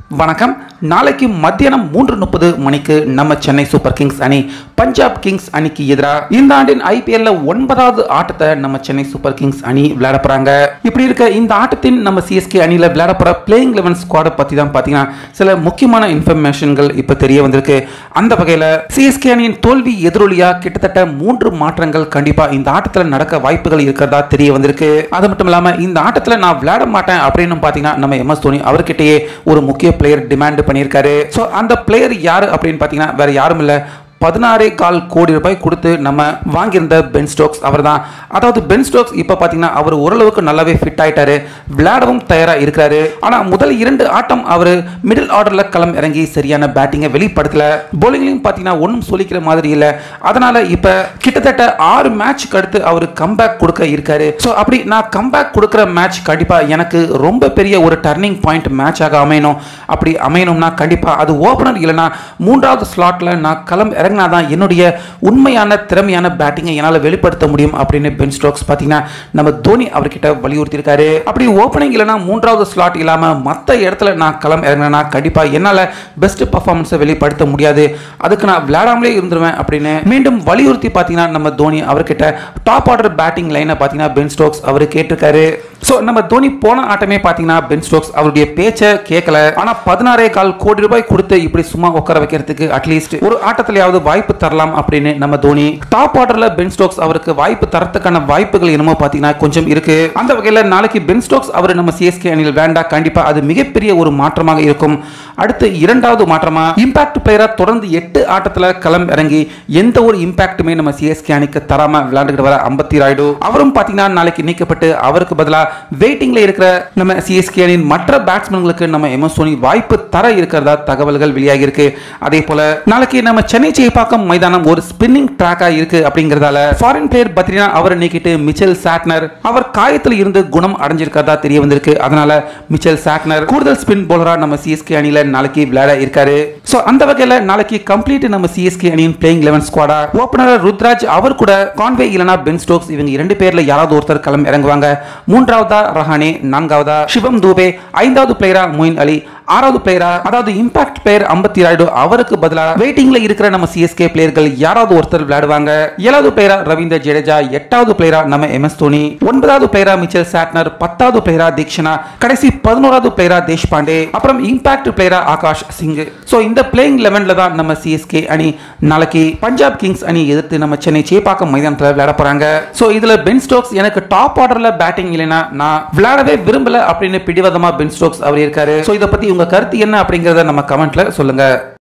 வணக்கம் நாளைக்கு மத்தியானம் மூன்று முப்பது மணிக்கு நம்ம சென்னை சூப்பர் கிங்ஸ் அணி பஞ்சாப் கிங்ஸ் அணிக்கு எதிராக இந்த ஆண்டின் ஐபிஎல்ல ஒன்பதாவது ஆட்டத்தை நம்ம சென்னை சூப்பர் கிங்ஸ் அணி விளையாட போறாங்க இப்படி இருக்க இந்த ஆட்டத்தின் நம்ம சிஎஸ்கே அணியில விளையாட போற பிளேயிங் லெவன் ஸ்குவாடை பத்தி தான் பாத்தீங்கன்னா சில முக்கியமான இன்ஃபர்மேஷன்கள் இப்ப தெரிய வந்திருக்கு அந்த வகையில சிஎஸ்கே அணியின் தோல்வி எதிரொலியா கிட்டத்தட்ட மூன்று மாற்றங்கள் கண்டிப்பா இந்த ஆட்டத்தில் நடக்க வாய்ப்புகள் இருக்கிறதா தெரிய வந்திருக்கு அது மட்டும் இல்லாம இந்த ஆட்டத்தில் நான் விளையாட மாட்டேன் அப்படின்னு பாத்தீங்கன்னா நம்ம எம் எஸ் தோனி அவர்கிட்டயே ஒரு முக்கிய பிளேயர் டிமாண்ட் பண்ணியிருக்காரு ஸோ அந்த பிளேயர் யாரு அப்படின்னு பார்த்தீங்கன்னா வேற யாரும் இல்லை பதினாறே கால் கோடி ரூபாய் கொடுத்து நம்ம வாங்கியிருந்த பென் ஸ்டோக்ஸ் அவர் தான் அதாவது பென் ஸ்டோக்ஸ் இப்போ பார்த்தீங்கன்னா அவர் ஓரளவுக்கு நல்லாவே ஃபிட் ஆயிட்டாரு விளையாடவும் தயாராக இருக்கிறாரு ஆனால் முதல் இரண்டு ஆட்டம் அவர் மிடில் ஆர்டரில் களம் இறங்கி சரியான பேட்டிங்கை வெளிப்படுத்தல bowlingலையும் பார்த்தீங்கன்னா ஒன்றும் சொல்லிக்கிற மாதிரி இல்லை அதனால இப்போ கிட்டத்தட்ட ஆறு மேட்ச்க்கு அடுத்து அவர் கம்பேக் கொடுக்க இருக்காரு ஸோ அப்படி நான் கம்பேக் கொடுக்குற மேட்ச் கண்டிப்பாக எனக்கு ரொம்ப பெரிய ஒரு டர்னிங் பாயிண்ட் மேட்சாக அமையணும் அப்படி அமையணும்னா கண்டிப்பாக அது ஓப்பனர் இல்லைனா மூன்றாவது ஸ்லாட்டில் நான் களம் இறங்கினா தான் என்னுடைய உண்மையான திறமையான பேட்டிங்கை என்னால் வெளிப்படுத்த முடியும் அப்படின்னு பென் ஸ்டோக்ஸ் பார்த்தீங்கன்னா நம்ம தோனி அவர்கிட்ட வலியுறுத்தியிருக்காரு அப்படி ஓப்பனிங் இல்லைனா மூன்றாவது ஸ்லாட் இல்லாமல் மற்ற இடத்துல நான் களம் இறங்கினா கண்டிப்பாக என்னால் பெஸ்ட் பர்ஃபார்மன்ஸை வெளிப்படுத்த முடியாது அதுக்கு நான் விளையாடாமலே இருந்துருவேன் அப்படின்னு மீண்டும் வலியுறுத்தி பார்த்தீங்கன்னா நம்ம தோனி அவர்கிட்ட டாப் ஆர்டர் பேட்டிங் லைனை பார்த்தீங்கன்னா பென் ஸ்டோக்ஸ் அவர் கேட்டிருக்காரு ஸோ நம்ம தோனி போன ஆட்டமே பார்த்தீங்கன்னா பென் ஸ்டோக்ஸ் அவருடைய பேச்சை கேட்கல ஆனால் பதினாறே கால் கோடி ரூபாய் கொடுத்து இப்படி சும்மா உட்கார வைக்கிறதுக்கு அட்லீஸ்ட் ஒரு ஆட்டத்திலேயாவது வாய்ப்பு தரலாம் அப்படின்னு நம்ம தோனி டாப் ஆர்டரில் பென் ஸ்டோக்ஸ் அவருக்கு வாய்ப்பு தரத்துக்கான வாய்ப்புகள் என்னமோ பார்த்தீங்கன்னா கொஞ்சம் இருக்கு அந்த வகையில் நாளைக்கு பென் ஸ்டோக்ஸ் அவர் நம்ம சிஎஸ்கே அணியில் வேண்டாம் கண்டிப்பா அது மிகப்பெரிய ஒரு மாற்றமாக இருக்கும் அடுத்து இரண்டாவது மாற்றமா இம்பாக்ட் பிளேயரா தொடர்ந்து எட்டு ஆட்டத்தில் களம் இறங்கி எந்த ஒரு இம்பாக்ட்டுமே நம்ம சிஎஸ்கே அணிக்கு தராம விளையாண்டுக்கிட்டு வர அம்பத்தி ராய்டு அவரும் பார்த்தீங்கன்னா நாளைக்கு நீக்கப்பட்டு அவருக்கு பதிலாக வெயிட்டிங்ல இருக்கிற நம்ம சிஎஸ்கே அணியின் மற்ற பேட்ஸ்மேன்களுக்கு நம்ம எம்எஸ் தோனி வாய்ப்பு தர இருக்கிறதா தகவல்கள் வெளியாகி இருக்கு அதே போல நாளைக்கு நம்ம சென்னை சேப்பாக்கம் மைதானம் ஒரு ஸ்பின்னிங் ட்ராக்கா இருக்கு அப்படிங்கறதால ஃபாரின் பிளேயர் பத்ரினா அவரை நீக்கிட்டு மிச்சல் சாட்னர் அவர் காயத்தில் இருந்து குணம் அடைஞ்சிருக்கிறதா தெரிய வந்திருக்கு அதனால மிச்சல் சாட்னர் கூடுதல் ஸ்பின் போலரா நம்ம சிஎஸ்கே அணியில நாளைக்கு விளையாட இருக்காரு சோ அந்த வகையில நாளைக்கு கம்ப்ளீட் நம்ம சிஎஸ்கே அணியின் பிளேயிங் லெவன் ஸ்குவாடா ஓபனர் ருத்ராஜ் அவர் கூட கான்வே இல்லனா பென் ஸ்டோக்ஸ் இவங்க இரண்டு பேர்ல யாராவது ஒருத்தர் களம் இறங்குவாங்க மூன்றாவதா ரஹானே நான்காவதா சிவம் தூபே ஐந்தாவது பிளேயரா மொயின் அலி ஆறாவது பிளேயரா அதாவது இம்பாக்ட் பிளேயர் அம்பத்தி ராய்டு அவருக்கு பதிலாக வெயிட்டிங்ல இருக்கிற நம்ம சிஎஸ்கே பிளேயர்கள் யாராவது ஒருத்தர் விளையாடுவாங்க ஏழாவது பிளேயரா ரவீந்தர் ஜடேஜா எட்டாவது பிளேயரா நம்ம எம் எஸ் தோனி ஒன்பதாவது பிளேயரா மிச்சல் சாட்னர் பத்தாவது பிளேயரா தீக்ஷனா கடைசி பதினோராவது பிளேயரா தேஷ்பாண்டே அப்புறம் இம்பாக்ட் பிளேயரா ஆகாஷ் சிங் சோ இந்த பிளேயிங் லெவன்ல தான் நம்ம சிஎஸ்கே அணி நாளைக்கு பஞ்சாப் கிங்ஸ் அணி எதிர்த்து நம்ம சென்னை சேப்பாக்கம் மைதானத்தில் விளையாட போறாங்க சோ இதுல பென் ஸ்டோக்ஸ் எனக்கு டாப் ஆர்டர்ல பேட்டிங் இல்லைன்னா நான் விளையாடவே விரும்பல அப்படின்னு பிடிவாதமா பென் ஸ்டோக்ஸ் அவர் இருக்காரு சோ இதை பத்தி உங்க கருத்து என்ன அப்படிங்கறத நம்ம கமெண்ட்ல சொல்லுங்க